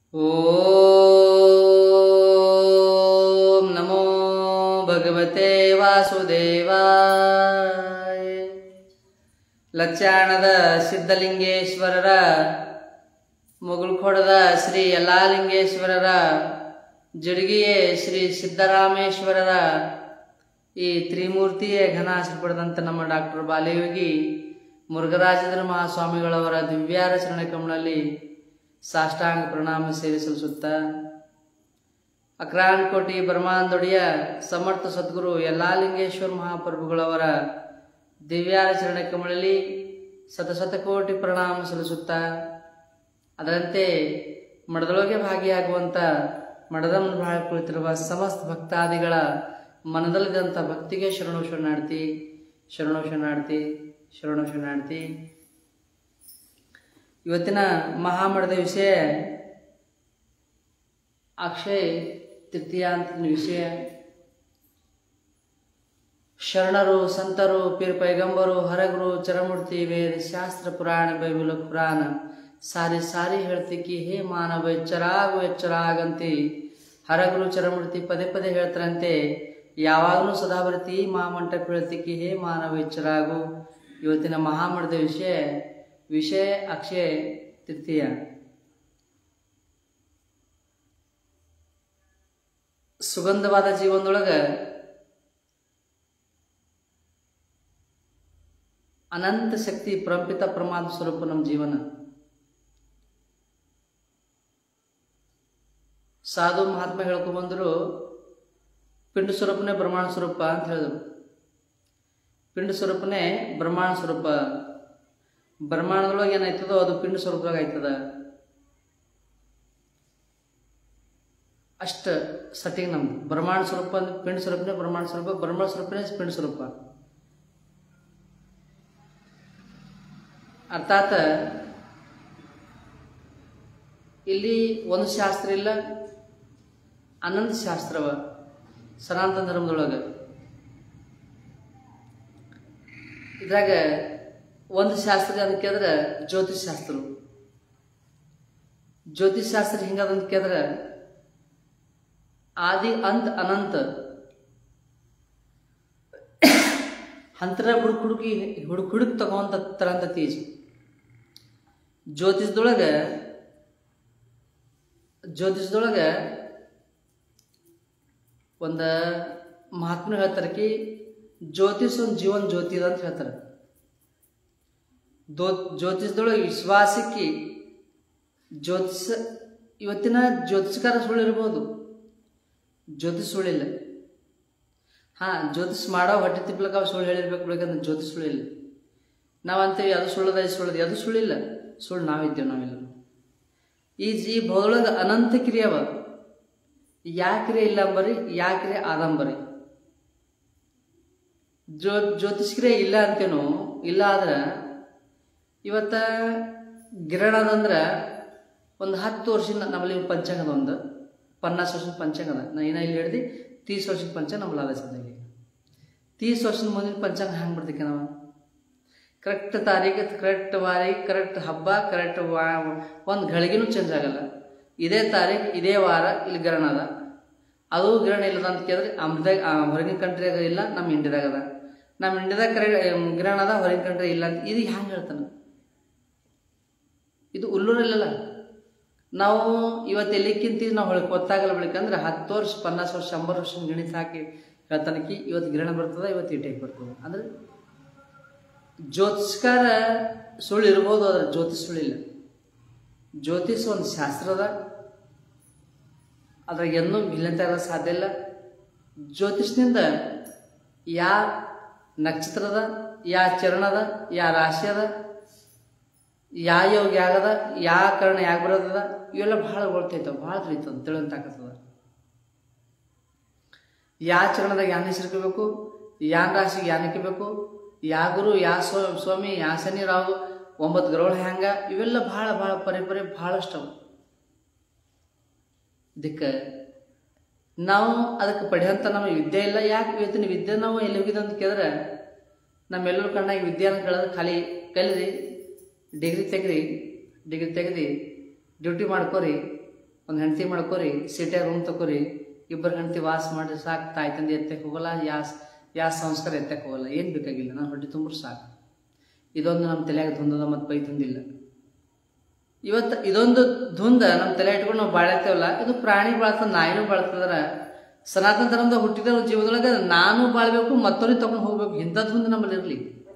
ಓಂ ನಮೋ ಭಗವತೆ ವಾಸುದೇವಾಯ ಲಚ್ಚಾಣದ ಸಿದ್ಧಲಿಂಗೇಶ್ವರರ ಮುಗುಳ್ಖೊಡದ ಶ್ರೀ ಯಲ್ಲಾಲಿಂಗೇಶ್ವರರ ಜಡಗಿಯೇ ಶ್ರೀ ಸಿದ್ದರಾಮೇಶ್ವರರ ಈ ತ್ರಿಮೂರ್ತಿಯೇ ಘನಾಶ್ರ ಪಡೆದಂಥ ನಮ್ಮ ಡಾಕ್ಟರ್ ಬಾಲಯೋಗಿ ಮುರುಘರಾಜೇಂದ್ರ ಮಹಾಸ್ವಾಮಿಗಳವರ ದಿವ್ಯಾರ ಚರಣ ಕಮಲಲ್ಲಿ ಸಾಷ್ಟಾಂಗ ಪ್ರಣಾಮ ಸೇವೆ ಸಲ್ಲಿಸುತ್ತಾ ಅಕ್ರಾನ್ಕೋಟಿ ಬ್ರಹ್ಮಾಂದೊಡೆಯ ಸಮರ್ಥ ಸದ್ಗುರು ಯಲ್ಲಾಲಿಂಗೇಶ್ವರ ಮಹಾಪ್ರಭುಗಳವರ ದಿವ್ಯಾರ ಚರಣ ಕಮಲಲ್ಲಿ ಶತಶತಕೋಟಿ ಪ್ರಣಾಮ ಸಲ್ಲಿಸುತ್ತಾ ಅದರಂತೆ ಮಠದೊಳಗೆ ಭಾಗಿಯಾಗುವಂಥ ಮಠದ ಮುಂದೆ ಬಾಳ ಕುಳಿತಿರುವ ಸಮಸ್ತ ಭಕ್ತಾದಿಗಳ ಮನದಲ್ಲಿದ್ದಂಥ ಭಕ್ತಿಗೆ ಶರಣು ಶರಣಾರ್ಥಿ ಶರಣು ಶರಣಾರ್ಥಿ ಶರಣು ಶರಣಾರ್ಥಿ ಇವತ್ತಿನ ಮಹಾಮಠದ ವಿಷಯ ಅಕ್ಷಯ ತೃತೀಯ ಅಂತ ವಿಷಯ ಶರಣರು ಸಂತರು ಪೀರ್ ಪೈಗಂಬರು ಹರಗುರು ಚರಮೂರ್ತಿ ವೇದ ಶಾಸ್ತ್ರ ಪುರಾಣ ಬೈಬಲ್ ಪುರಾಣ ಸಾರಿ ಸಾರಿ ಹೇಳ್ತಿಕ್ಕಿ ಹೇ ಮಾನವ ಎಚ್ಚರಾಗು ಎಚ್ಚರಾಗಂತಿ ಹರಗುರು ಚರಮೂರ್ತಿ ಪದೇ ಪದೇ ಹೇಳ್ತಾರಂತೆ ಯಾವಾಗಲೂ ಸದಾ ಬರ್ತಿ ಮಹಾಮಂಟಪ ಹೇಳ್ತಿಕ್ಕಿ ಹೇ ಮಾನವ ಎಚ್ಚರಾಗು ಇವತ್ತಿನ ಮಹಾಮಠದ ವಿಷಯ ವಿಷಯ ಅಕ್ಷಯ ತೃತೀಯ ಸುಗಂಧವಾದ ಜೀವನದೊಳಗೆ ಅನಂತ ಶಕ್ತಿ ಪರಂಪಿತ ಪರಮಾತ್ಮ ಸ್ವರೂಪ ನಮ್ಮ ಜೀವನ ಸಾಧು ಮಹಾತ್ಮ ಹೇಳ್ಕೊಂಬಂದ್ರು ಪಿಂಡ ಸ್ವರೂಪನೇ ಬ್ರಹ್ಮಾಂಡ ಸ್ವರೂಪ ಅಂತ ಹೇಳಿದ್ರು ಪಿಂಡ ಸ್ವರೂಪನೇ ಬ್ರಹ್ಮಾಂಡ ಸ್ವರೂಪ ಬ್ರಹ್ಮಾಂಡದೊಳಗೆ ಏನಾಯ್ತದೋ ಅದು ಪಿಂಡ ಸ್ವರೂಪದಾಗ ಆಯ್ತದ ಅಷ್ಟ ಸೆಟ್ಟಿಂಗ್ ನಮ್ದು ಬ್ರಹ್ಮಾಂಡ ಸ್ವರೂಪ ಅಂದ್ರೆ ಪಿಂಡ ಸ್ವರೂಪನೇ ಬ್ರಹ್ಮಾಂಡ ಸ್ವರೂಪ ಬ್ರಹ್ಮಾಂಡ ಸ್ವರೂಪನೇ ಪಿಂಡ ಸ್ವರೂಪ ಅರ್ಥಾತ್ ಇಲ್ಲಿ ಒಂದು ಶಾಸ್ತ್ರ ಇಲ್ಲ ಅನಂತ ಶಾಸ್ತ್ರವ ಸನಾತನ ಧರ್ಮದೊಳಗೆ ಇದ್ರಾಗ ಒಂದು ಶಾಸ್ತ್ರ ಅಂತ ಕೇಳಿದ್ರೆ ಜ್ಯೋತಿಷ್ ಶಾಸ್ತ್ರ ಜ್ಯೋತಿಷ್ ಶಾಸ್ತ್ರ ಹಿಂಗದ ಅಂತ ಕೇಳಿದ್ರೆ ಆದಿ ಅಂತ ಅನಂತ ಹಂತರ ಹುಡುಕ್ ಹುಡುಕಿ ಹುಡುಕ್ ಹುಡುಕ್ ತಗೋಂತ ತರಂತ ತೀಜ್ ಜ್ಯೋತಿಷದೊಳಗೆ ಜ್ಯೋತಿಷದೊಳಗೆ ಒಂದು ಮಹಾತ್ಮ ಹೇಳ್ತಾರೆ ಕಿ ಜ್ಯೋತಿಷ್ ಒಂದು ಜೀವನ್ ಜ್ಯೋತಿ ಅದ ಅಂತ ಹೇಳ್ತಾರೆ ದೋ ಜ್ಯೋತಿಷದೊಳಗೆ ವಿಶ್ವಾಸಕ್ಕೆ ಜ್ಯೋತಿಷ ಇವತ್ತಿನ ಜ್ಯೋತಿಷ್ಕಾರ ಸುಳ್ಳಿರ್ಬೋದು ಜ್ಯೋತಿಷ್ ಸುಳ್ಳಿಲ್ಲ ಹಾಂ ಜ್ಯೋತಿಷ್ ಮಾಡೋ ಹೊಟ್ಟೆ ತಿಪ್ಲಕ್ಕ ಅವು ಸುಳ್ಳು ಹೇಳಿರ್ಬೇಕು ಬೇಕಂದ್ರೆ ಜ್ಯೋತಿಷ್ ಸುಳ್ಳಿಲ್ಲ ನಾವು ಅಂತೀವಿ ಅದು ಸುಳ್ಳದ ಇದು ಸುಳ್ಳದ ಅದು ಸುಳ್ಳಿಲ್ಲ ಸುಳ್ಳು ನಾವಿದ್ದೇವೆ ನಾವೆಲ್ಲ ಈ ಜೀ ಭೌದೊಳಗೆ ಅನಂತ ಕ್ರಿಯೆ ಅವ ಯಾ ಕ್ರಿಯೆ ಇಲ್ಲ ಅಂಬರಿ ಯಾ ಕ್ರಿಯೆ ಆದಂಬರಿ ಜ್ಯೋ ಜ್ಯೋತಿಷ್ ಕ್ರಿಯೆ ಇಲ್ಲ ಅಂತೇನು ಇಲ್ಲ ಆದ್ರೆ ಇವತ್ತ ಗಿರಣ ಅದಂದ್ರೆ ಒಂದು ಹತ್ತು ವರ್ಷದಿಂದ ನಮ್ಮಲ್ಲಿ ಪಂಚಾಂಗದ ಒಂದು ಪನ್ನಾಸ್ ವರ್ಷದ ಪಂಚಾಂಗದ ನಾ ಏನ ಇಲ್ಲಿ ಹಿಡ್ದು ತೀಸ್ ವರ್ಷದ ಪಂಚಾಂಗ ನಮ್ಮಲ್ಲಿ ಅದ ಸದ್ಯಕ್ಕೆ ತೀಸ್ ವರ್ಷದ ಮುಂದಿನ ಪಂಚಾಂಗ ಹ್ಯಾಂಗೆ ಬಿಡ್ತೀವಿ ನಾವು ಕರೆಕ್ಟ್ ತಾರೀಕು ಕರೆಕ್ಟ್ ವಾರಿ ಕರೆಕ್ಟ್ ಹಬ್ಬ ಕರೆಕ್ಟ್ ವಾ ಒಂದು ಗಳಿಗೆನೂ ಚೇಂಜ್ ಆಗಲ್ಲ ಇದೇ ತಾರೀಕು ಇದೇ ವಾರ ಇಲ್ಲಿ ಗ್ರಹಣ ಅದ ಅದು ಗ್ರಹಣ ಇಲ್ಲದ ಅಂತ ಕೇಳಿದ್ರೆ ಅಮ್ರದಾಗ ಹೊರಗಿನ ಕಂಟ್ರಿಯಾಗ ಇಲ್ಲ ನಮ್ಮ ಇಂಡಿಯಾದಾಗ ಅದ ನಮ್ಮ ಇಂಡಿಯಾದಾಗ ಕರೆ ಗ್ರಹಣ ಅದ ಹೊರಗಿನ ಕಂಟ್ರಿ ಇಲ್ಲ ಅಂತ ಇದು ಹ್ಯಾಂಗೆ ಹೇಳ್ತಾನೆ ಇದು ಉಲ್ಲೂರಿಲ್ಲಲ್ಲ ನಾವು ಇವತ್ತು ಎಲ್ಲಿಕ್ಕಿಂತ ನಾವು ಹೊಳಕ್ ಗೊತ್ತಾಗಲ್ಲ ಬೆಳಿಕಂದ್ರೆ ಹತ್ತು ವರ್ಷ ಪನ್ನಾಸ್ ವರ್ಷ ಶಂಬರ್ ವರ್ಷ ಗಣಿತ ಹಾಕಿ ಹೇಳ್ತಾನಕಿ ಇವತ್ತು ಗ್ರಹಣ ಬರ್ತದ ಇವತ್ತು ಈ ಟೈಪ್ ಬರ್ತದೆ ಅಂದ್ರೆ ಜ್ಯೋತಿಷ್ಕಾರ ಸುಳ್ಳು ಇರ್ಬೋದು ಅದ್ರ ಜ್ಯೋತಿಷ್ ಸುಳ್ಳಿಲ್ಲ ಜ್ಯೋತಿಷ್ ಒಂದು ಶಾಸ್ತ್ರದ ಅದ್ರಾಗ ಏನೂ ಭಿನ್ನತೆ ಇರೋದು ಸಾಧ್ಯ ಇಲ್ಲ ಜ್ಯೋತಿಷ್ನಿಂದ ಯಾ ನಕ್ಷತ್ರದ ಯಾ ಚರಣದ ಯಾ ರಾಶಿ ಅದ ಯಾ ಯೋಗ ಯಾಗದ ಯಾ ಕಾರಣ ಯಾಕೆ ಬರೋದದ ಇವೆಲ್ಲ ಭಾಳ ಗೊತ್ತೈತವ ಭಾಳ ತಿಳಿತದ ತಿಳಿದಂತಾಕತ್ತದ ಯಾ ಚರಣದಾಗ ಯಾನ್ ಹೆಸರಿಕಬೇಕು ಯಾನ್ ರಾಶಿಗೆ ಯಾನ್ ಹಾಕಿಬೇಕು ಯಾ ಗುರು ಯಾ ಸ್ವ ಸ್ವಾಮಿ ಯಾ ಶನಿ ರಾಹು ಒಂಬತ್ತು ಗ್ರಹಗಳು ಹ್ಯಾಂಗ ಇವೆಲ್ಲ ಭಾಳ ಭಾಳ ಪರಿ ಪರಿ ಭಾಳಷ್ಟು ಅವ ಇದಕ್ಕೆ ನಾವು ಅದಕ್ಕೆ ಪಡೆಯಂತ ನಮಗೆ ವಿದ್ಯೆ ಇಲ್ಲ ಯಾಕೆ ಇವತ್ತಿನ ವಿದ್ಯೆ ನಾವು ಎಲ್ಲಿ ಹೋಗಿದೆ ಅಂತ ಕೇಳಿದ್ರೆ ನಮ್ಮೆಲ್ಲರೂ ಕಣ್ಣಾಗಿ ವಿದ್ಯಾನ ಕೇಳಿದ್ರೆ ಖಾಲಿ ಕಲೀರಿ ಡಿಗ್ರಿ ತೆಗ್ರಿ ಡಿಗ್ರಿ ತೆಗ್ದು ಡ್ಯೂಟಿ ಮಾಡ್ಕೋರಿ ಒಂದು ಹೆಂಡತಿ ಮಾಡ್ಕೋರಿ ಸಿಟಿಯಾಗ ರೂಮ್ ತಗೋರಿ ಇಬ್ಬರು ಹೆಂಡತಿ ವಾಸ ಮಾಡಿ ಸಾಕು ತಾಯಿ ತಂದೆ ಎತ್ತಕ್ಕೆ ಹೋಗಲ್ಲ ಯಾಸ್ ಯಾ ಸಂಸ್ಕಾರ ಎತ್ತಕ್ಕೆ ಹೋಗಲ್ಲ ಏನು ಬೇಕಾಗಿಲ್ಲ ನಾನು ಹೊಟ್ಟೆ ತುಂಬ್ರು ಸಾಕು ಇದೊಂದು ನಮ್ಮ ತಲೆಯಾಗ ಧುಂದದ ಮತ್ತು ಬೈ ಧುಂದಿಲ್ಲ ಇವತ್ತು ಇದೊಂದು ಧುಂದ ನಮ್ಮ ತಲೆ ಇಟ್ಕೊಂಡು ನಾವು ಬಾಳತ್ತೇವಲ್ಲ ಇದು ಪ್ರಾಣಿ ಬಾಳ್ತದ ನಾಯಿನೂ ಬಾಳ್ತದ್ರ ಸನಾತನ ಧರ್ಮದ ಹುಟ್ಟಿದ ಜೀವನದೊಳಗೆ ನಾನು ಬಾಳ್ಬೇಕು ಮತ್ತೊಂದು ತಗೊಂಡು ಹೋಗ್ಬೇಕು ಇಂಥ ಧುಂದ ನಮ್ಮಲ್ಲಿ ಇರಲಿ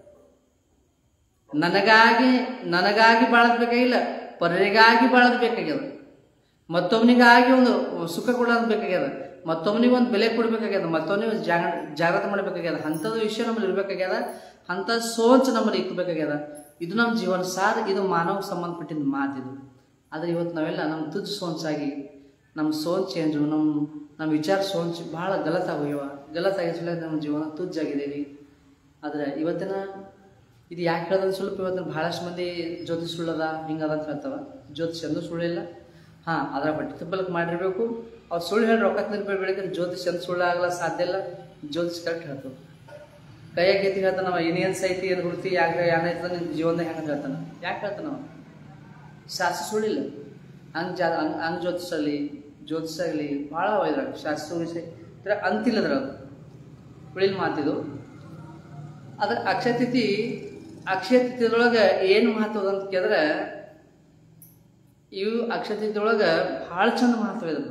ನನಗಾಗಿ ನನಗಾಗಿ ಬಾಳದ್ ಬೇಕಾಗಿಲ್ಲ ಪರರಿಗಾಗಿ ಬಾಳದ್ ಬೇಕಾಗ್ಯದ ಮತ್ತೊಬ್ಬನಿಗಾಗಿ ಒಂದು ಸುಖ ಕೊಡೋದು ಬೇಕಾಗ್ಯದ ಮತ್ತೊಬ್ಬನಿಗೆ ಒಂದು ಬೆಲೆ ಕೊಡ್ಬೇಕಾಗ್ಯದ ಮತ್ತೊಬ್ಬನಿಗೆ ಜಾಗ ಜಾಗ್ರತೆ ಮಾಡಬೇಕಾಗ್ಯದ ಅಂಥದ್ದು ವಿಷಯ ನಮ್ಮಲ್ಲಿ ಇರಬೇಕಾಗ್ಯದ ಅಂಥ ಸೋಚ್ ನಮ್ಮಲ್ಲಿ ಇಕ್ಕಬೇಕಾಗ್ಯದ ಇದು ನಮ್ಮ ಜೀವನ ಸಾರ್ ಇದು ಮಾನವ ಸಂಬಂಧಪಟ್ಟಿದ್ದ ಮಾತಿದು ಆದರೆ ಇವತ್ತು ನಾವೆಲ್ಲ ನಮ್ಮ ತುಜ್ ಸೋಂಚಾಗಿ ನಮ್ಮ ಸೋಂಚ್ ಚೇಂಜು ನಮ್ಮ ನಮ್ಮ ವಿಚಾರ ಸೋಂಚ್ ಭಾಳ ಗಲತ್ ಆಗೋಗ್ಯವ ಗಲತ್ ಆಗಿಸಲ ನಮ್ಮ ಜೀವನ ತುಜ್ಜಾಗಿದ್ದೀವಿ ಆದರೆ ಇವತ್ತಿನ ಇದು ಯಾಕೆ ಹೇಳೋದು ಸ್ವಲ್ಪ ಇವತ್ತಿನ ಭಾಳಷ್ಟು ಮಂದಿ ಜ್ಯೋತಿಷ್ ಸುಳ್ಳದ ಹಿಂಗದ ಅಂತ ಹೇಳ್ತಾವ ಜ್ಯೋತಿಷ್ ಎಂದೂ ಸುಳ್ಳಿಲ್ಲ ಹಾಂ ಅದರ ಬಟ್ಟೆ ತುಪ್ಪಲಕ್ಕೆ ಮಾಡಿರಬೇಕು ಅವ್ರು ಸುಳ್ಳು ಹೇಳಿ ರೊಕ್ಕ ತಿನ್ಬೇಕು ಬೆಳಿಗ್ಗೆ ಜ್ಯೋತಿಷ್ ಎಂದು ಸುಳ್ಳು ಆಗಲ್ಲ ಸಾಧ್ಯ ಇಲ್ಲ ಜ್ಯೋತಿಷ್ ಕರೆಕ್ಟ್ ಹೇಳ್ತವೆ ಕೈಯಾಗ ಎತ್ತಿ ಹೇಳ್ತಾನ ಅವ ಏನೇನು ಸೈತಿ ಏನು ಹುಡ್ತಿ ಯಾಕೆ ಏನಾಯ್ತದ ನಿನ್ನ ಜೀವನದಾಗ ಹೆಂಗೆ ಹೇಳ್ತಾನ ಯಾಕೆ ಹೇಳ್ತಾನ ಅವ ಶಾಸ್ತ್ರ ಸುಳ್ಳಿಲ್ಲ ಹಂಗೆ ಜಾ ಹಂಗೆ ಹಂಗೆ ಜ್ಯೋತಿಷಲ್ಲಿ ಜ್ಯೋತಿಷಾಗಲಿ ಭಾಳ ಅವ ಇದ್ರಾಗ ಶಾಸ್ತ್ರ ವಿಷಯ ಇದ್ರಾಗ ಅಂತಿಲ್ಲ ಅದ್ರಾಗ ಉಳಿಲ್ ಮಾತಿದು ಅದ್ರ ಅಕ್ಷಯ ತಿಥಿ ಅಕ್ಷಯ ತಿಥಿದೊಳಗೆ ಏನು ಮಹತ್ವ ಅಂತ ಕೇಳಿದ್ರೆ ಇವು ಅಕ್ಷಯ ತಿಥಿದೊಳಗೆ ಭಾಳ ಚಂದ ಮಹತ್ವ ಇದೆ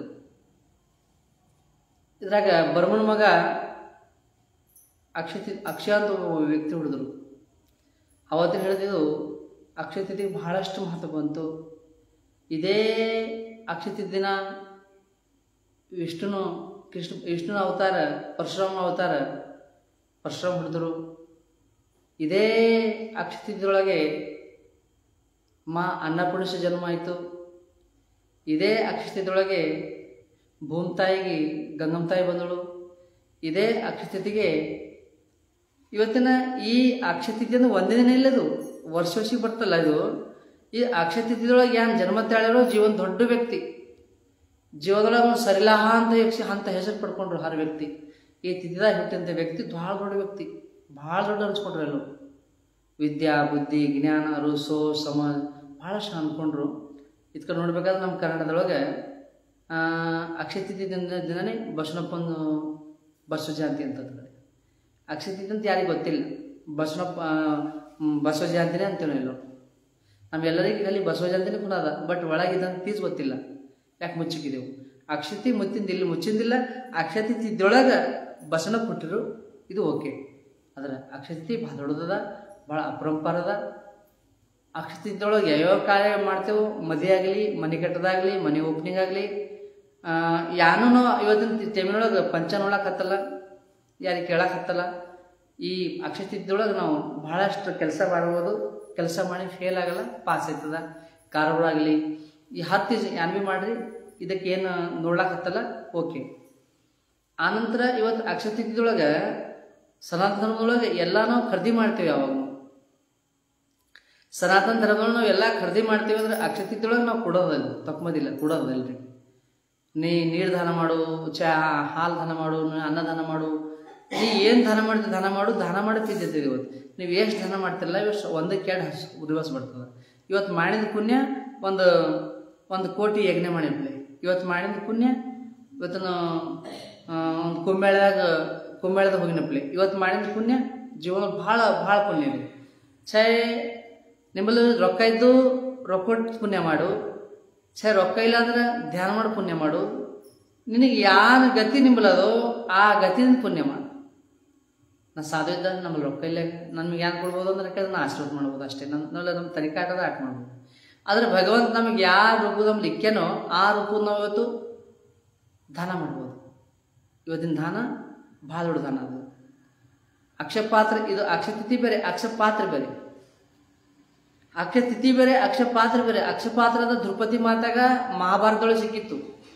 ಇದ್ರಾಗ ಬರ್ಮನ್ ಮಗ ಅಕ್ಷಯ ತಿಥಿ ಅಕ್ಷಯ ಅಂತ ಒಬ್ಬ ವ್ಯಕ್ತಿ ಹುಡಿದ್ರು ಅವತ್ತಿನ ಹೇಳಿದ್ದು ಅಕ್ಷಯ ತಿಥಿಗೆ ಬಹಳಷ್ಟು ಮಹತ್ವ ಬಂತು ಇದೇ ಅಕ್ಷಯ ತಿಥಿ ದಿನ ವಿಷ್ಣುನು ಕೃಷ್ಣ ವಿಷ್ಣುನ ಅವತಾರ ಪರಶುರಾಮನ ಅವತಾರ ಪರಶುರಾಮ ಹಿಡಿದ್ರು ಇದೇ ಅಕ್ಷಯ ತಿಥಿಯೊಳಗೆ ಮಾ ಅನ್ನಪೂರ್ಣೇಶ ಜನ್ಮ ಆಯಿತು ಇದೇ ಅಕ್ಷಯ ತಿಥಿಯೊಳಗೆ ಭೂಮ್ತಾಯಿಗೆ ಗಂಗಮ್ಮ ತಾಯಿ ಬಂದಳು ಇದೇ ಅಕ್ಷಯ ತಿಥಿಗೆ ಇವತ್ತಿನ ಈ ಅಕ್ಷಯ ತಿಥಿ ಅಂದ್ರೆ ಒಂದೇ ದಿನ ಇಲ್ಲದು ವರ್ಷ ವರ್ಷಕ್ಕೆ ಬರ್ತಲ್ಲ ಇದು ಈ ಅಕ್ಷಯ ತಿಥಿದೊಳಗೆ ಏನು ಜನ್ಮ ತಾಳಿರೋ ಜೀವನ ದೊಡ್ಡ ವ್ಯಕ್ತಿ ಜೀವನದೊಳಗೆ ಒಂದು ಸರಿಲಾಹ ಅಂತ ಯಕ್ಷ ಅಂತ ಹೆಸರು ಪಡ್ಕೊಂಡ್ರು ಹರ ವ್ಯಕ್ತಿ ಈ ತಿಥಿದಾಗ ಹುಟ್ಟಂಥ ವ್ಯಕ್ತಿ ಭಾಳ ದೊಡ್ಡ ವ್ಯಕ್ತಿ ಭಾಳ ದೊಡ್ಡ ಅನ್ಸ್ಕೊಂಡ್ರು ಎಲ್ಲರೂ ವಿದ್ಯಾ ಬುದ್ಧಿ ಜ್ಞಾನ ರುಸೋ ಸಮಾಜ ಭಾಳಷ್ಟು ಅಂದ್ಕೊಂಡ್ರು ಇದ್ಕೊಂಡು ನೋಡ್ಬೇಕಾದ್ರೆ ನಮ್ಮ ಕನ್ನಡದೊಳಗೆ ಆ, ಅಕ್ಷಯ ತಿಥಿ ದಿನ ದಿನನೇ ಬಸವಣ್ಣಪ್ಪನ ಬಸವ ಜಯಂತಿ ಅಂತ ಕಡೆ ಅಕ್ಷಯ ತಿಥಿ ಅಂತ ಯಾರಿಗೆ ಗೊತ್ತಿಲ್ಲ ಬಸವಣ್ಣಪ್ಪ ಆ, ಮ್, ಬಸವ ಜಯಂತಿನೇ ಅಂತೇಳಿ ಎಲ್ಲೋ ನಮ್ಮೆಲ್ಲರಿಗೆ ಅಲ್ಲಿ ಬಸವ ಜಯಂತಿನೇ ಕೂಡ ಅದ ಬಟ್ ಒಳಗಿದ್ದಂತ ತೀಸ್ ಗೊತ್ತಿಲ್ಲ ಯಾಕೆ ಮುಚ್ಚಿಕಿದೆವು ಅಕ್ಷತಿ ಮುಚ್ಚಿಂದಿಲ್ಲ ಮುಚ್ಚಿಂದಿಲ್ಲ ಅಕ್ಷತಿ ತಿದ್ದೊಳಗೆ ಬಸವಣ್ಣ ಕೊಟ್ಟಿರು ಇದು ಓಕೆ ಆದ್ರೆ ಅಕ್ಷತಿ ಭಾಳ ದೊಡ್ಡದದ ಭಾಳ ಅಪರಂಪರದ ಅಕ್ಷತಿದ್ದೊಳಗೆ ಯಾವ್ಯಾವ ಕಾರ್ಯ ಮಾಡ್ತೇವೆ ಮದುವೆ ಆಗಲಿ ಮನೆ ಕಟ್ಟದಾಗಲಿ ಮನೆ ಓಪನಿಂಗ್ ಆಗಲಿ ಯಾನೂ ಇವತ್ತಿನ ಟೈಮಿನೊಳಗೆ ಪಂಚ ನೋಡಕ್ಕೆ ಹತ್ತಲ್ಲ ಯಾರಿಗೆ ಕೇಳಕ್ಕೆ ಹತ್ತಲ್ಲ ಈ ಅಕ್ಷತಿದ್ದೊಳಗೆ ನಾವು ಭಾಳಷ್ಟು ಕೆಲಸ ಮಾಡ್ಬೋದು ಕೆಲಸ ಮಾಡಿ ಫೇಲ್ ಆಗಲ್ಲ ಪಾಸ್ ಆಯ್ತದ ಕಾರವಾರ ಆಗಲಿ ಈ ಹತ್ತು ಯಾನ್ ಭೀ ಮಾಡಿರಿ ಇದಕ್ಕೆ ಏನು ನೋಡ್ಲಕ್ಕೆ ಹತ್ತಲ್ಲ ಓಕೆ ಆನಂತರ ಇವತ್ತು ಅಕ್ಷತಿದ್ದೊಳಗೆ ಸನಾತನ ಧರ್ಮದೊಳಗೆ ಎಲ್ಲ ನಾವು ಖರೀದಿ ಮಾಡ್ತೀವಿ ಯಾವಾಗ ನಾವು ಸನಾತನ ಧರ್ಮದೊಳಗೆ ನಾವು ಎಲ್ಲ ಖರೀದಿ ಮಾಡ್ತೀವಿ ಅಂದ್ರೆ ಅಕ್ಷತಿದ್ದೊಳಗೆ ನಾವು ಕೊಡೋದಲ್ಲ ತಪ್ಪದಿಲ್ಲ ಕೊಡೋದಲ್ರಿ ನೀ ನೀರು ದಾನ ಮಾಡು ಚಾ ಹಾಲು ದಾನ ಮಾಡು ನೀ ಅನ್ನ ದಾನ ಮಾಡು ನೀ ಏನು ದಾನ ಮಾಡ್ತೀವಿ ದಾನ ಮಾಡು ದಾನ ಮಾಡಿ ತಿಂತಿದ್ದೀವಿ ಇವತ್ತು ನೀವು ಎಷ್ಟು ದಾನ ಮಾಡ್ತಿರಲ್ಲ ಇವತ್ತು ಒಂದಕ್ಕೆ ಎರಡು ಹಸು ರಿವರ್ಸ್ ಬರ್ತದೆ ಇವತ್ತು ಮಾಡಿದ ಪುಣ್ಯ ಒಂದು ಒಂದು ಕೋಟಿ ಯಜ್ಞ ಮಾಡಿರ್ಲಿ ಇವತ್ತು ಮಾಡಿದ ಪುಣ್ಯ ಇವತ್ತಿನ ಒಂದು ಕುಂಬೇಳದಾಗ ಕುಂಬೇಳದಾಗ ಹೋಗಿನಪ್ಲಿ ಇವತ್ತು ಮಾಡಿದ ಪುಣ್ಯ ಜೀವನ ಭಾಳ ಭಾಳ ಪುಣ್ಯ ಇದೆ ಛೇ ನಿಮ್ಮಲ್ಲಿ ರೊಕ್ಕ ಇದ್ದು ರೊಕ್ಕ ಕೊಟ್ಟು ಪುಣ್ಯ ಮಾಡು ಛೇ ರೊಕ್ಕ ಇಲ್ಲ ಅಂದ್ರೆ ಧ್ಯಾನ ಮಾಡಿ ಪುಣ್ಯ ಮಾಡು ನಿನಗೆ ಯಾನ ಗತಿ ನಿಂಬಲದೋ ಆ ಗತಿಯಿಂದ ಪುಣ್ಯ ಮಾಡು ನಾ ಸಾಧು ಇದ್ದ ನಮ್ಮಲ್ಲಿ ರೊಕ್ಕ ಇಲ್ಲ ನಮ್ಗೆ ಏನು ಕೊಡ್ಬೋದು ಅಂದ್ರೆ ಯಾಕಂದ್ರೆ ನಾ ಆಶೀರ್ವಾದ ಮಾಡ್ಬೋದು ಅಷ್ಟೇ ನಮ್ಮ ನಮ್ಮಲ್ಲಿ ನಮ್ಮ ತನಿಖಾಟದ ಆಟ ಮಾಡ್ಬೋದು ಆದರೆ ಭಗವಂತ ನಮಗೆ ಯಾವ ರೂಪದ ನಮ್ಗೆ ಇಕ್ಕೇನೋ ಆ ರೂಪದ ನಾವು ಇವತ್ತು ದಾನ ಮಾಡ್ಬೋದು ಇವತ್ತಿನ ದಾನ ಭಾಳ ದೊಡ್ಡ ದಾನ ಅದು ಅಕ್ಷಪಾತ್ರ ಇದು ಅಕ್ಷತಿಥಿ ಬೇರೆ ಅಕ್ಷಪಾತ್ರ ಬೇರೆ ಅಕ್ಷತಿಥಿ ಬೇರೆ ಅಕ್ಷಪಾತ್ರ ಬೇರೆ ಅಕ್ಷಪಾತ್ರದ ದ್ರೌಪದಿ ಮಾತಾಗ ಮಹಾಭಾರತದೊಳಗೆ ಸಿಕ್ಕಿತ್ತು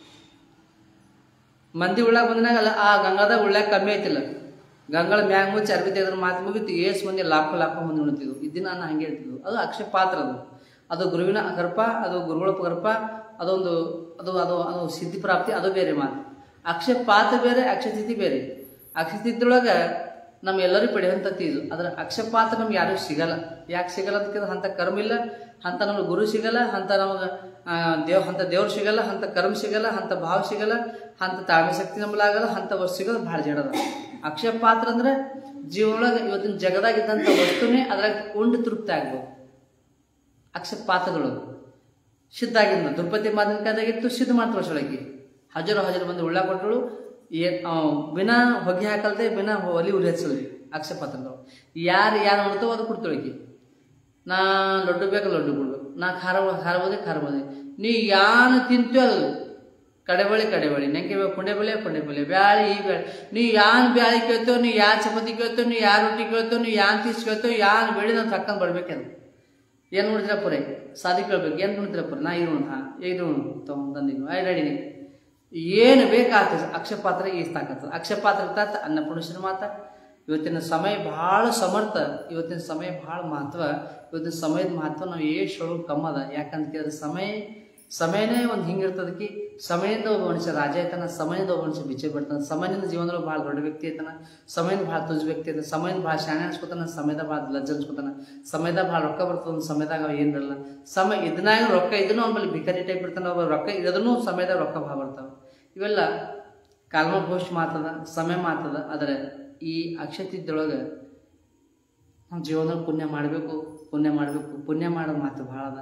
ಮಂದಿ ಉಳ್ಳಾಗ ಬಂದಾಗ ಅಲ್ಲ ಆ ಗಂಗಾದಾಗ ಉಳ್ಳಾಗ ಕಮ್ಮಿ ಐತಿಲ್ಲ ಗಂಗಳ ಮ್ಯಾಗ ಮುಚ್ಚಿ ಅರ್ಬಿ ತೆಗೆದ್ರೆ ಮಾತು ಮುಗಿತು ಏಸ್ ಮಂದಿ ಲಾಖ ಲಾಖ ಮಂದಿ ಉಣ್ತಿದ್ವು ಇದನ್ನ ನಾನು ಹಂಗೆ ಹೇಳ್ತಿದ್ವು ಅದು ಅಕ್ಷಪಾತ್ರ ಅದು ಅದು ಗುರುವಿನ ಗರ್ಭ ಅದು ಗುರುಗಳ ಗರ್ಭ ಅದೊಂದು ಅದು ಅದು ಅದು ಸಿದ್ಧಿ ಪ್ರಾಪ್ತಿ ಅದು ಬೇರೆ ಮಾತು ಅಕ್ಷಯ ಪಾತ್ರ ಬೇರೆ ಅಕ್ಷತಿಥಿ ಬೇರೆ ಅಕ್ಷತಿಥಿಯೊಳಗೆ ನಮ್ಮ ಎಲ್ಲರಿಗೂ ಪಡೆಯುವಂಥದ್ದು ಇದು ಅದರ ಅಕ್ಷಪಾತ್ರ ನಮ್ಗೆ ಯಾರಿಗೂ ಸಿಗಲ್ಲ ಯಾಕೆ ಸಿಗಲ್ಲ ಅಂತ ಕೇಳಿದ್ರೆ ಅಂಥ ಕರ್ಮ ಇಲ್ಲ ಅಂಥ ನಮ್ಗೆ ಗುರು ಸಿಗಲ್ಲ ಅಂಥ ನಮಗೆ ದೇವ್ ಅಂಥ ದೇವ್ರು ಸಿಗಲ್ಲ ಅಂಥ ಕರ್ಮ ಸಿಗಲ್ಲ ಅಂಥ ಭಾವ ಸಿಗಲ್ಲ ಅಂಥ ತಾಳ್ಮೆ ಶಕ್ತಿ ನಮ್ಮಲಾಗಲ್ಲ ಅಂಥ ವಸ್ತು ಸಿಗೋದು ಭಾಳ ಜಡದ ಅಕ್ಷಪಾತ್ರ ಅಂದ್ರೆ ಜೀವನೊಳಗೆ ಇವತ್ತಿನ ಜಗದಾಗಿದ್ದಂಥ ವಸ್ತುನೇ ಅದ್ರಾಗ ಉಂಡು ತೃಪ್ತಿ ಆಗ್ಬೋದು ಅಕ್ಷಪಾತ್ರಗಳು ಸಿದ್ಧ ಆಗಿದ್ದ ದ್ರೌಪದಿ ಮಾತಿನ ಕಾಲದಾಗಿತ್ತು ಸಿದ್ಧ ಮಾಡ್ತಾಳೆ ಸೊಳಗೆ ಹಜರು ಹಜರು ಬಂದು ಉಳ್ಳ ಕೊಟ್ಟಳು ಏನ್ ಬಿನಾ ಹೊಗೆ ಹಾಕಲ್ದೆ ಬಿನಾ ಒಲಿ ಉರಿ ಹಚ್ಚಲ್ರಿ ಅಕ್ಷಪಾತ್ರಗಳು ಯಾರು ಯಾರು ಮಾಡ್ತಾವೋ ಅದು ಕೊಡ್ತಾಳಕಿ ನಾ ಲಡ್ಡು ಬೇಕು ಲಡ್ಡು ಕೊಡ್ಬೇಕು ನಾ ಖಾರ ಖಾರ ಬೋದೆ ಖಾರ ಬೋದೆ ನೀ ಯಾನು ತಿಂತೀಯೋ ಅದು ಕಡೆಬಳಿ ಕಡೆಬಳಿ ನೆಂಕೆ ಬೇಕು ಪುಂಡೆ ಬೆಳೆ ಪುಂಡೆ ಬೆಳೆ ಬ್ಯಾಳಿ ಈ ಬ್ಯಾಳಿ ನೀ ಯಾನ್ ಬ್ಯಾಳಿ ಕೇಳ್ತೋ ನೀ ಯಾ ಚಪಾತಿ ಕೇಳ್ತೋ ನೀ ಯಾ ರೊಟ್ಟಿ ಕೇಳ್ತೋ ನೀ ಯಾನ್ ತೀಸ್ ಕೇಳ್ತೋ ಯಾನ್ ಬೆಳಿ ನಾವು ತಕ್ಕಂದು ಬರ್ಬೇಕದು ಏನು ನೋಡಿದ್ರ ಪುರೇ ಸಾದಿ ಕೇಳ್ಬೇಕು ಏನು ನೋಡಿದ್ರ ಪುರ ನಾ ಇದು ಹಾ ಇದು ತಂದಿದ್ದು ಐ ರೆಡಿ ಏನು ಬೇಕಾಗ್ತದೆ ಅಕ್ಷಪಾತ್ರ ಈಸ್ತಾಕತ್ತದ ಅಕ್ಷಪಾತ್ರ ತಾತ ಅನ್ನಪೂರ್ಣೇಶ್ವರ ಮಾತ ಇವತ್ತಿನ ಸಮಯ ಭಾಳ ಸಮರ್ಥ ಇವತ್ತಿನ ಸಮಯ ಭಾಳ ಮಹತ್ವ ಇವತ್ತಿನ ಸಮಯದ ಮಹತ್ವ ನಾವು ಎಷ್ಟು ಹೇಳೋದು ಕಮ್ಮದ ಯಾಕಂತ ಕೇಳಿದ್ರೆ ಸಮಯ ಸಮಯನೇ ಒಂದು ಹಿಂಗಿರ್ತದಕ್ಕೆ ಸಮಯದಿಂದ ಒಬ್ಬ ಮನುಷ್ಯ ರಾಜ ಆಯ್ತಾನ ಸಮಯದಿಂದ ಒಬ್ಬ ಮನುಷ್ಯ ಬಿಚ್ಚೆ ಬಿಡ್ತಾನೆ ಸಮಯದಿಂದ ಜೀವನದೊಳಗೆ ಭಾಳ ದೊಡ್ಡ ವ್ಯಕ್ತಿ ಆಯ್ತಾನ ಸಮಯದಿಂದ ಭಾಳ ತುಜ್ ವ್ಯಕ್ತಿ ಆಯ್ತಾನ ಸಮಯದಿಂದ ಭಾಳ ಶಾಣೆ ಅನ್ಸ್ಕೊತಾನ ಸಮಯದ ಭಾಳ ಲಜ್ಜ ಅನ್ಸ್ಕೊತಾನ ಸಮಯದ ಭಾಳ ರೊಕ್ಕ ಬರ್ತದೆ ಒಂದು ಸಮಯದಾಗ ಅವ ಏನಿರಲ್ಲ ಸಮಯ ಇದನ್ನಾಗ ರೊಕ್ಕ ಇದನ್ನು ಅವನಲ್ಲಿ ಭಿಕಾರಿ ಟೈಪ್ ಇರ್ತಾನೆ ಒಬ್ಬ ರೊಕ್ಕ ಇದನ್ನು ಸಮಯದಾಗ ರೊಕ್ಕ ಭಾಳ ಬರ್ತಾವೆ ಇವೆಲ್ಲ ಕಾಲ್ಮಘೋಷ್ ಮಾತದ ಸಮಯ ಮಾತದ ಆದರೆ ಈ ಅಕ್ಷತಿದ್ದೊಳಗೆ ನಾವು ಜೀವನದಲ್ಲಿ ಪುಣ್ಯ ಮಾಡಬೇಕು ಪುಣ್ಯ ಮಾಡಬೇಕು ಪುಣ್ಯ ಮಾಡೋದು ಮಾತು ಭಾಳ ಅದ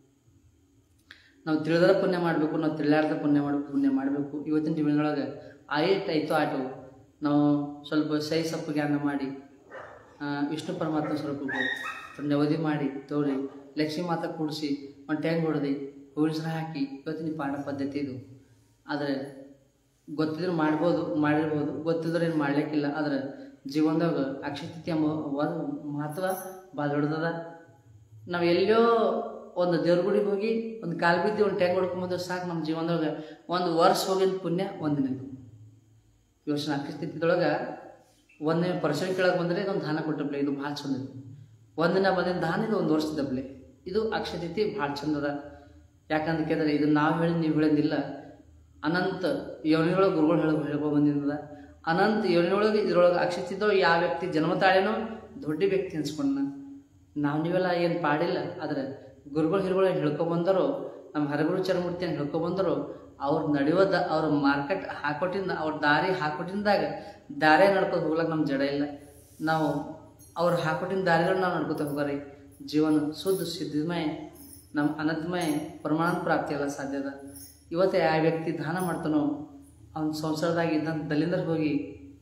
ನಾವು ತಿಳಿದ್ರೆ ಪುಣ್ಯ ಮಾಡಬೇಕು ನಾವು ತಿಳಿಲಾರ್ದ ಪುಣ್ಯ ಮಾಡಬೇಕು ಪುಣ್ಯ ಮಾಡಬೇಕು ಇವತ್ತಿನ ಜೀವನದೊಳಗೆ ಆಯ್ತು ಆಯ್ತು ಆಟು ನಾವು ಸ್ವಲ್ಪ ಸೈ ಸಪ್ಪು ಜ್ಞಾನ ಮಾಡಿ ಆ, ವಿಷ್ಣು ಪರಮಾತ್ಮ ಸ್ವರೂಪಕ್ಕೆ ನವದಿ ಮಾಡಿ ತೋರಿ ಲಕ್ಷ್ಮೀ ಮಾತಾ ಕೂಡಿಸಿ ಒಂದು ಟ್ಯಾಂಗ್ ಹೊಡೆದು ಹೂವಿನ ಹಾಕಿ ಇವತ್ತಿನ ಪಾಠ ಪದ್ಧತಿ ಇದು ಆದರೆ ಗೊತ್ತಿದ್ರೆ ಮಾಡ್ಬೋದು ಮಾಡಿರ್ಬೋದು ಗೊತ್ತಿದ್ರೆ ಏನು ಮಾಡ್ಲಿಕ್ಕಿಲ್ಲ ಆದರೆ ಜೀವನದಾಗ ಅಕ್ಷತಿಥಿ ಎಂಬ ಒಂದು ಮಹತ್ವ ಭಾಳ ದೊಡ್ಡದದ ನಾವು ಎಲ್ಲೋ ಒಂದು ದೇವ್ರ ಗುಡಿಗೆ ಹೋಗಿ ಒಂದು ಕಾಲು ಬಿದ್ದು ಒಂದು ಟ್ಯಾಂಗ್ ಹೊಡ್ಕೊಂಬಂದ್ರೆ ಸಾಕು ನಮ್ಮ ಜೀವನದೊಳಗೆ ಒಂದು ವರ್ಷ ಹೋಗಿನ ಪುಣ್ಯ ಒಂದಿನದು ಯೋಚನೆ ಅಕ್ಷತಿಥಿದೊಳಗೆ ಒಂದನೇ ಪರ್ಸನ್ ಕೆಳಗೆ ಬಂದರೆ ಇದೊಂದು ದಾನ ಕೊಟ್ಟಪ್ಲೆ ಇದು ಭಾಳ ಚಂದ ಇದು ಒಂದಿನ ಬಂದಿನ ದಾನ ಇದು ಒಂದು ವರ್ಷದಪ್ಲೆ ಇದು ಅಕ್ಷತಿಥಿ ಭಾಳ ಚಂದದ ಯಾಕಂತ ಕೇಳಿದ್ರೆ ಇದು ನಾವು ಹೇಳಿ ನೀವು ಹೇಳಿದಿಲ್ಲ ಅನಂತ ಯೋನಿಯೊಳಗೆ ಗುರುಗಳು ಹೇಳ ಹೇಳ್ಕೊಂಡು ಬಂದಿದ್ದದ ಅನಂತ ಯೋನಿಯೊಳಗೆ ಇದ್ರೊಳಗೆ ಅಕ್ಷತಿದ್ದೊಳಗೆ ಯಾವ ವ್ಯಕ್ತಿ ಜನ್ಮ ತಾಳೇನೋ ದೊಡ್ಡ ವ್ಯಕ್ತಿ ಅನ್ಸ್ಕೊಂಡ ನಾವು ನೀವೆಲ್ಲ ಏನು ಪಾಡಿಲ್ಲ ಆದರೆ ಗುರುಗಳು ಹಿರುಗಳು ಹೇಳ್ಕೊಂಬಂದರು ನಮ್ಮ ಹರಗುರು ಚರಮೂರ್ತಿಯನ್ನು ಹೇಳ್ಕೊಂಬಂದರು ಅವ್ರು ನಡೆಯೋದ ಅವ್ರ ಮಾರ್ಕೆಟ್ ಹಾಕೊಟ್ಟಿಂದ ಅವ್ರ ದಾರಿ ಹಾಕೊಟ್ಟಿಂದಾಗ ದಾರಿ ನಡ್ಕೊಂಡು ಹೋಗ್ಲಕ್ಕೆ ನಮ್ಮ ಜಡ ಇಲ್ಲ ನಾವು ಅವ್ರು ಹಾಕೊಟ್ಟಿನ ದಾರಿಗಳು ನಾವು ನಡ್ಕೊತ ಹೋಗಾರಿ ಜೀವನ ಶುದ್ಧ ಸಿದ್ಧಮಯ ನಮ್ಮ ಅನಂತಮಯ ಪ್ರಮಾಣ ಪ್ರಾಪ್ತಿ ಎಲ್ಲ ಸಾಧ್ಯದ ಇವತ್ತು ಯಾವ ವ್ಯಕ್ತಿ ದಾನ ಮಾಡ್ತಾನೋ ಅವ್ನ ಸಂಸಾರದಾಗ ಇದ್ದಂಥ ದಲಿಂದ್ರ ಹೋಗಿ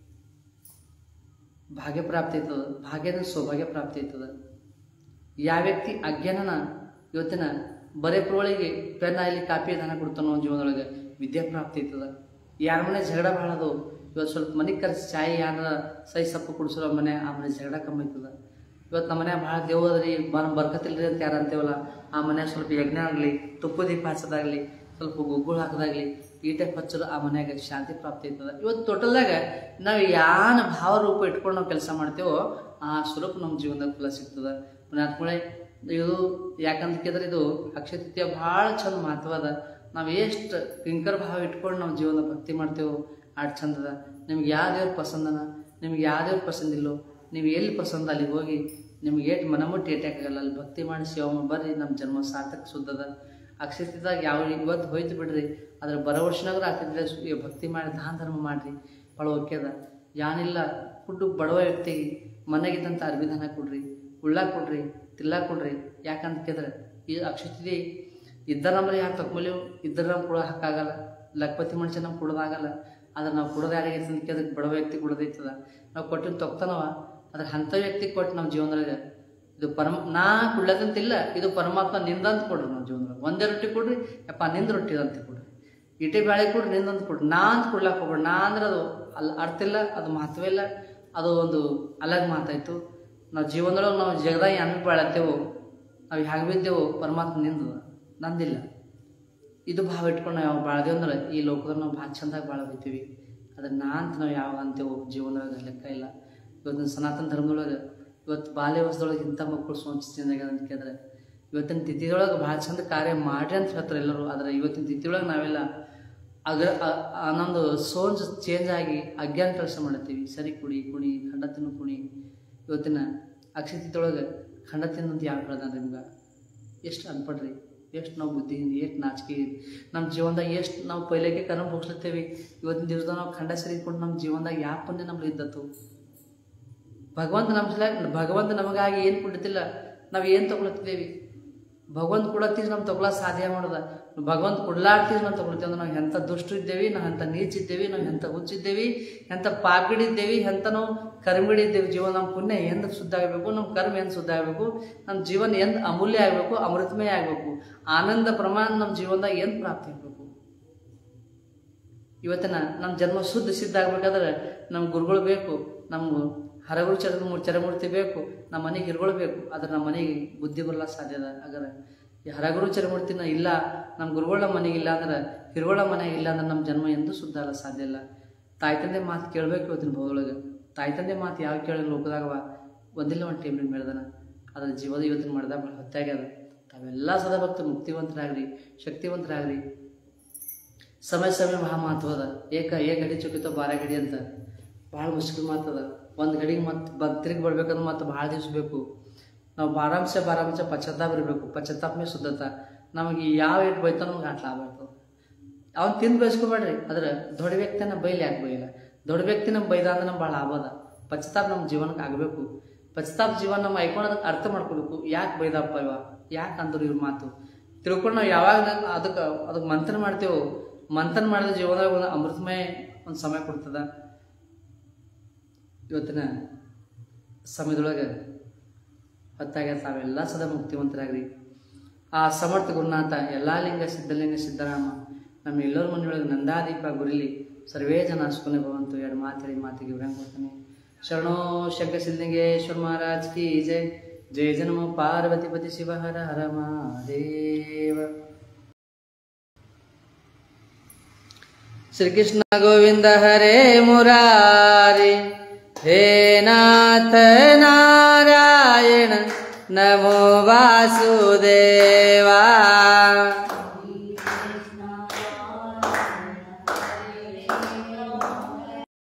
ಭಾಗ್ಯ ಪ್ರಾಪ್ತಿ ಆಯ್ತದ ಭಾಗ್ಯದ ಸೌಭಾಗ್ಯ ಪ್ರಾಪ್ತಿ ಆಯ್ತದ ಯಾವ ವ್ಯಕ್ತಿ ಅಜ್ಞಾನನ ಇವತ್ತಿನ ಬರೇ ಪ್ರೊಳಿಗೆ ಪೆನ್ ಆಗಲಿ ಕಾಪಿ ದಾನ ಕೊಡ್ತಾನೋ ಜೀವನದೊಳಗೆ ವಿದ್ಯಾಪ್ರಾಪ್ತಿ ಆಯ್ತದ ಯಾರ ಮನೆ ಜಗಳ ಭಾಳ ಅದು ಇವತ್ತು ಸ್ವಲ್ಪ ಮನೆಗೆ ಕರೆಸಿ ಚಾಯ್ ಯಾರ ಸೈ ಸಪ್ಪು ಕುಡಿಸೋ ಮನೆ ಆ ಮನೆ ಜಗಳ ಕಮ್ಮಿ ಆಯ್ತದ ಇವತ್ತು ನಮ್ಮ ಮನೆ ಭಾಳ ದೇವ್ ಅದ್ರಿ ಬರ ಬರ್ಕತ್ತಿಲ್ರಿ ಅಂತ ಯಾರು ಅಂತೇವಲ್ಲ ಆ ಮನೆ ಸ್ವಲ್ಪ ಯಜ್ಞ ಆಗಲಿ ತುಪ್ಪ ದೀಪ ಹಚ್ಚೋದಾಗಲಿ ಸ್ವಲ್ಪ ಗುಗ್ಗುಳು ಹಾಕೋದಾಗಲಿ ಈ ಟೈಪ್ ಹಚ್ಚೋದು ಆ ಮನ್ಯಾಗ ಶಾಂತಿ ಪ್ರಾಪ್ತಿ ಆಯ್ತದ ಇವತ್ತು ಟೋಟಲ್ದಾಗ ನಾವು ಯಾನ ಭಾವ ರೂಪ ಇಟ್ಕೊಂಡು ನಾವು ಕೆಲಸ ಮಾಡ್ತೇವೋ ಆ ಸ್ವರೂಪ ನಮ್ಮ ಜೀವನದಾಗ ಫಲ ಸಿಗ್ತದ ಪುಣ್ಯಾತ್ಮಳೆ ಇದು ಯಾಕಂತ ಕೇಳಿದ್ರೆ ಇದು ಅಕ್ಷತಿಥ್ಯ ಭಾಳ ಚಂದ ಮಹತ್ವದ ನಾವು ಎಷ್ಟು ಕಿಂಕರ ಭಾವ ಇಟ್ಕೊಂಡು ನಾವು ಜೀವನ ಭಕ್ತಿ ಮಾಡ್ತೇವೋ ಆಡ್ ಚಂದದ ನಿಮ್ಗೆ ಯಾವ ದೇವ್ರ ಪಸಂದನ ನಿಮ್ಗೆ ಯಾವ ದೇವ್ರ ಪಸಂದ್ ಇಲ್ಲೋ ನೀವು ಎಲ್ಲಿ ಪಸಂದ ಅಲ್ಲಿ ಹೋಗಿ ನಿಮ್ಗೆ ಏಟ್ ಮನಮುಟ್ಟಿ ಏಟಾಗಲ್ಲ ಅಲ್ಲಿ ಭಕ್ತಿ ಮಾಡಿ ಸೇವೆ ಮಾಡಿ ಬರ್ರಿ ನಮ್ಮ ಜನ್ಮ ಸಾರ್ಥಕ ಸುದ್ದದ ಅಕ್ಷತಿದಾಗ ಯಾವ ಇವತ್ತು ಹೋಯ್ತು ಬಿಡ್ರಿ ಅದ್ರ ಬರೋ ವರ್ಷನಾಗ್ರ ಆಗ್ತಿದ್ರೆ ಸು- ಭಕ್ತಿ ಮಾಡಿ ದಾನ ಧರ್ಮ ಮಾಡ್ರಿ ಭಾಳ ಓಕೆದ ಯಾನಿಲ್ಲ ಫುಡ್ಡು ಬಡವ ವ್ಯಕ್ತಿಗೆ ಮನೆಗಿದ್ದಂಥ ಅರ್ಬಿ ದಾನ ಕೊಡ್ರಿ ಉಳ್ಳಾಕ ಕೊಡ್ರಿ ತಿಲ್ಲಾಕ ಕೊಡ್ರಿ ಯಾಕಂತ ಕೇಳಿದ್ರೆ ಈ ಅಕ್ಷತಿಥಿ ಇದ್ದ ನಮ್ಮಲ್ಲಿ ಯಾರು ತಗೊಲಿವು ಇದ್ದರೆ ನಾವು ಕೊಡೋ ಹಾಕಾಗಲ್ಲ ಲಕ್ಪತಿ ಮನುಷ್ಯ ನಮ್ಗೆ ಕೊಡೋದಾಗಲ್ಲ ಆದ್ರೆ ನಾವು ಕೊಡೋದು ಯಾರಿಗೆ ಅಂತ ಕೇಳಿದ್ರೆ ಬಡವ ವ್ಯಕ್ತಿ ಕೊಡೋದೈತದ ನಾವು ಕೊಟ್ಟಿದ್ದು ತೊಗ್ತಾನವ ಅದ್ರ ಅಂಥ ವ್ಯಕ್ತಿ ಕೊಟ್ಟು ನಮ್ಮ ಜೀವನದಾಗ ಇದು ಪರಮ ನಾ ಕೊಡ್ಲಕ್ಕಂತಿಲ್ಲ ಇದು ಪರಮಾತ್ಮ ನಿಂದಂತ ಕೊಡ್ರಿ ನಮ್ಮ ಜೀವನದಾಗ ಒಂದೇ ರೊಟ್ಟಿ ಕೊಡ್ರಿ ಯಪ್ಪ ನಿಂದ ರೊಟ್ಟಿ ಅಂತ ಕೊಡ್ರಿ ಇಟೆ ಬ್ಯಾಳೆ ಕೊಡ್ರಿ ನಿಂದಂತ ಕೊಡ್ರಿ ನಾ ಅಂತ ಕೊಡ್ಲಾಕ ಹೋಗ್ಬೇಡಿ ನಾ ಅಂದ್ರೆ ಅದು ಅಲ್ಲಿ ಅರ್ಥ ಇಲ್ಲ ಅದು ಮಹತ್ವ ಇಲ್ಲ ಅದು ಒಂದು ಅಲಗ್ ಮಾತಾಯ್ತು ನಾವು ಜೀವನದೊಳಗೆ ನಾವು ಜಗದಾಗ ಏನು ಬಾಳತ್ತೇವೋ ನಾವು ಹೇಗೆ ಬಿದ್ದೇವೋ ಪರಮಾತ್ಮ ನಿಂದದ ನಂದಿಲ್ಲ ಇದು ಭಾವ ಇಟ್ಕೊಂಡು ನಾವು ಯಾವ ಬಾಳ್ದೇವು ಅಂದ್ರೆ ಈ ಲೋಕದಾಗ ನಾವು ಭಾಳ ಚಂದಾಗಿ ಬಾಳ ಹೋಗ್ತೀವಿ ಅದ್ರ ನಾ ಅಂತ ನಾವು ಯಾವ ಅಂತೇವೋ ಜೀವನದೊಳಗೆ ಲೆಕ್ಕ ಇಲ್ಲ ಇವತ್ತಿನ ಸನಾತನ ಧರ್ಮದೊಳಗೆ ಇವತ್ತು ಬಾಲ್ಯ ವಯಸ್ಸದೊಳಗೆ ಇಂಥ ಮಕ್ಕಳು ಸೋಂಚಿಸಿದಾಗ ಅಂತ ಕೇಳಿದ್ರೆ ಇವತ್ತಿನ ತಿಥಿದೊಳಗೆ ಭಾಳ ಚಂದ ಕಾರ್ಯ ಮಾಡ್ರಿ ಅಂತ ಹೇಳ್ತಾರೆ ಎಲ್ಲರೂ ಆದರೆ ಇವತ್ತಿನ ತಿಥಿಯೊಳಗೆ ನಾವೆಲ್ಲ ಅಗ ಆ- ಆ ನಮ್ಮದು ಸೋಂಜ್ ಚೇಂಜ್ ಆಗಿ ಅಜ್ಞಾನ ಕೆಲಸ ಮಾಡ್ತೀವಿ ಸರಿ ಕುಡಿ ಕುಣಿ ಖಂಡ ತಿನ್ನು ಕುಣಿ ಇವತ್ತಿನ ಅಕ್ಷತಿದೊಳಗೆ ಖಂಡ ತಿನ್ನಂತ ಯಾರು ಹೇಳ್ದಾನ ನಿಮ್ಗೆ ಎಷ್ಟು ಅನ್ಪಡ್ರಿ ಎಷ್ಟು ನಾವು ಬುದ್ಧಿಯಿಂದ ಎಷ್ಟು ನಾಚಿಕೆ ನಮ್ಮ ಜೀವನದಾಗ ಎಷ್ಟು ನಾವು ಪೈಲೇಕೆ ಕರ್ಮ ಹೋಗ್ಸ್ಲತ್ತೇವಿ ಇವತ್ತಿನ ದಿವಸದಾಗ ನಾವು ಖಂಡ ಸರಿಕೊಂಡು ನಮ್ಮ ಜೀವನದಾಗ ಯಾವ ಪುಣ್ಯ ನಮ್ಗೆ ಇದ್ದತ್ತು ಭಗವಂತ ನಮ್ಮ ಸಲ ಭಗವಂತ ನಮಗಾಗಿ ಏನು ಕೊಡ್ತಿಲ್ಲ ನಾವು ಏನು ತಗೊಳತ್ತಿದ್ದೇವೆ ಭಗವಂತ ಕೊಡತ್ತೀವಿ ನಮ್ಮ ತಗೊಳ ಸಾಧ್ಯ ಮಾಡೋದ ಭಗವಂತ ಕೊಡ್ಲಾಡ್ತೀವಿ ನಾವು ತಗೊಳ್ತೀವಿ ಅಂದ್ರೆ ನಾವು ಎಂಥ ದುಷ್ಟ ಇದ್ದೇವಿ ನಾವು ಎಂಥ ನೀಚಿದ್ದೇವಿ ನಾವು ಎಂಥ ಹುಚ್ಚಿದ್ದೇವಿ ಎಂಥ ಪಾಪಿಡಿದ್ದೇವಿ ಎಂಥ ನಾವು ಕರ್ಮಿಡಿದ್ದೇವೆ ಜೀವನ ನಮ್ಮ ಪುಣ್ಯ ಎಂದು ಶುದ್ಧ ಆಗಬೇಕು ನಮ್ಮ ಕರ್ಮ ಎಂದು ಶುದ್ಧ ಆಗಬೇಕು ನಮ್ಮ ಜೀವನ ಎಂದು ಅಮೂಲ್ಯ ಆಗಬೇಕು ಅಮೃತಮಯ ಆಗಬೇಕು ಆನಂದ ಪ್ರಮಾಣ ನಮ್ಮ ಜೀವನದಾಗ ಏನು ಪ್ರಾಪ್ತಿ ಆಗಬೇಕು ಇವತ್ತಿನ ನಮ್ಮ ಜನ್ಮ ಶುದ್ಧ ಸಿದ್ಧ ಆಗ್ಬೇಕಾದ್ರೆ ನಮ್ಮ ಗುರುಗಳು ಬೇಕು ನಮ್ಮ ಹರಗುರು ಚರ ಚರಮೂರ್ತಿ ಬೇಕು ನಮ್ಮ ಮನೆಗೆ ಹಿರುಗಳು ಬೇಕು ಆದ್ರೆ ನಮ್ಮ ಮನೆಗೆ ಬುದ್ಧಿ ಬರಲ್ಲ ಸಾಧ್ಯ ಅದ ಹಾಗಾದ್ರೆ ಈ ಹರಗುರು ಚರಮೂರ್ತಿನ ಇಲ್ಲ ನಮ್ಮ ಗುರುಗಳ ನಮ್ಮ ಮನೆಗೆ ಇಲ್ಲ ಅಂದ್ರೆ ಹಿರುಗಳ ಮನೆಗೆ ಇಲ್ಲ ಅಂದ್ರೆ ನಮ್ಮ ಜನ್ಮ ಎಂದೂ ಶುದ್ಧ ಅಲ್ಲ ಸಾಧ್ಯ ಇಲ್ಲ ತಾಯಿ ತಂದೆ ಮಾತು ಕೇಳಬೇಕು ಇವತ್ತಿನ ಭೂದೊಳಗೆ ತಾಯಿ ತಂದೆ ಮಾತು ಯಾವ ಕೇಳಿ ಲೋಕದಾಗವ ಒಂದಿಲ್ಲ ಒಂದು ಟೈಮ್ನಾಗ ಬೆಳೆದನ ಅದ್ರ ಜೀವದ ಇವತ್ತಿನ ಮಾಡಿದಾಗ ಭಾಳ ಹೊತ್ತಾಗ್ಯದ ತಾವೆಲ್ಲ ಸದಾ ಭಕ್ತ ಮುಕ್ತಿವಂತರಾಗ್ರಿ ಶಕ್ತಿವಂತರಾಗ್ರಿ ಸಮಯ ಸಮಯ ಮಹಾ ಮಹತ್ವದ ಏಕ ಏ ಗಡಿ ಚುಕ್ಕಿತೋ ಬಾರ ಗಡಿ ಅಂತ ಭಾಳ ಮುಷ್ಕಿಲ್ ಮಾತದ ಒಂದು ಗಡಿಗೆ ಮತ್ತೆ ಬ ತಿರುಗಿ ಬರ್ಬೇಕಂದ್ರೆ ಮತ್ತೆ ಭಾಳ ದಿವ್ಸ ಬೇಕು ನಾವು ಬಾರಾಂಶ ಬಾರಾಂಶ ಪಶ್ಚಾತ್ತಾಪ ಇರಬೇಕು ಪಶ್ಚಾತ್ತಾಪನೇ ಶುದ್ಧತ ನಮಗೆ ಯಾವ ಏಟ್ ಬೈತಾನೋ ನಮ್ಗೆ ಆಟ ಲಾಭ ಇರ್ತದೆ ಅವ್ನು ತಿಂದು ಬಯಸ್ಕೊಬೇಡ್ರಿ ಆದ್ರೆ ದೊಡ್ಡ ವ್ಯಕ್ತಿನ ಬೈಲಿ ಯಾಕೆ ಬೈಲ್ಲ ದೊಡ್ಡ ವ್ಯಕ್ತಿನ ಬೈದ ಅಂದ್ರೆ ನಮ್ಗೆ ಭಾಳ ಲಾಭ ಅದ ಪಶ್ಚಾತ್ತಾಪ ನಮ್ಮ ಜೀವನಕ್ಕೆ ಆಗಬೇಕು ಪಶ್ಚಾತ್ತಾಪ ಜೀವನ ನಮ್ಮ ಐಕೊಂಡದಕ್ಕೆ ಅರ್ಥ ಮಾಡ್ಕೋಬೇಕು ಯಾಕೆ ಬೈದಪ್ಪ ಇವ ಯಾಕೆ ಅಂದ್ರು ಇವ್ರ ಮಾತು ತಿಳ್ಕೊಂಡು ನಾವು ಯಾವಾಗ ನಾ- ಅದಕ್ಕೆ ಅದಕ್ಕೆ ಮಂಥನ ಮಾಡ್ತೇವೋ ಮಂಥನ ಮಾಡಿದ ಜೀವನದಾಗ ಒಂದು ಅಮೃತಮಯ ಒಂದು ಸಮಯ ಕೊಡ್ತದ ಇವತ್ತಿನ ಸಮಯದೊಳಗೆ ಹೊತ್ತಾಗ ತಾವೆಲ್ಲ ಸದಾ ಮುಕ್ತಿವಂತರಾಗ್ರಿ ಆ ಸಮರ್ಥ ಗುರುನಾಥ ಎಲ್ಲ ಲಿಂಗ ಸಿದ್ಧಲಿಂಗ ಸಿದ್ದರಾಮ ನಮ್ಮ ಎಲ್ಲರ ಮನೆಯೊಳಗೆ ನಂದಾದೀಪ ಗುರಿಲಿ ಸರ್ವೇ ಜನ ಸುಖನೆ ಭವಂತು ಎರಡು ಮಾತಾಡಿ ಮಾತಿಗೆ ವಿರಾಮ ಕೊಡ್ತಾನೆ ಶರಣೋ ಶಂಕರ ಸಿದ್ಧಲಿಂಗೇಶ್ವರ ಮಹಾರಾಜ್ ಕಿ ಜಯ ಜಯ ಜನ್ಮ ಪಾರ್ವತಿ ಪತಿ ಶಿವ ಹರ ಹರ ಮಹಾದೇವ श्री कृष्ण गोविंद हरे मुरारी हे नाथ नारायण नमो वासुदेवा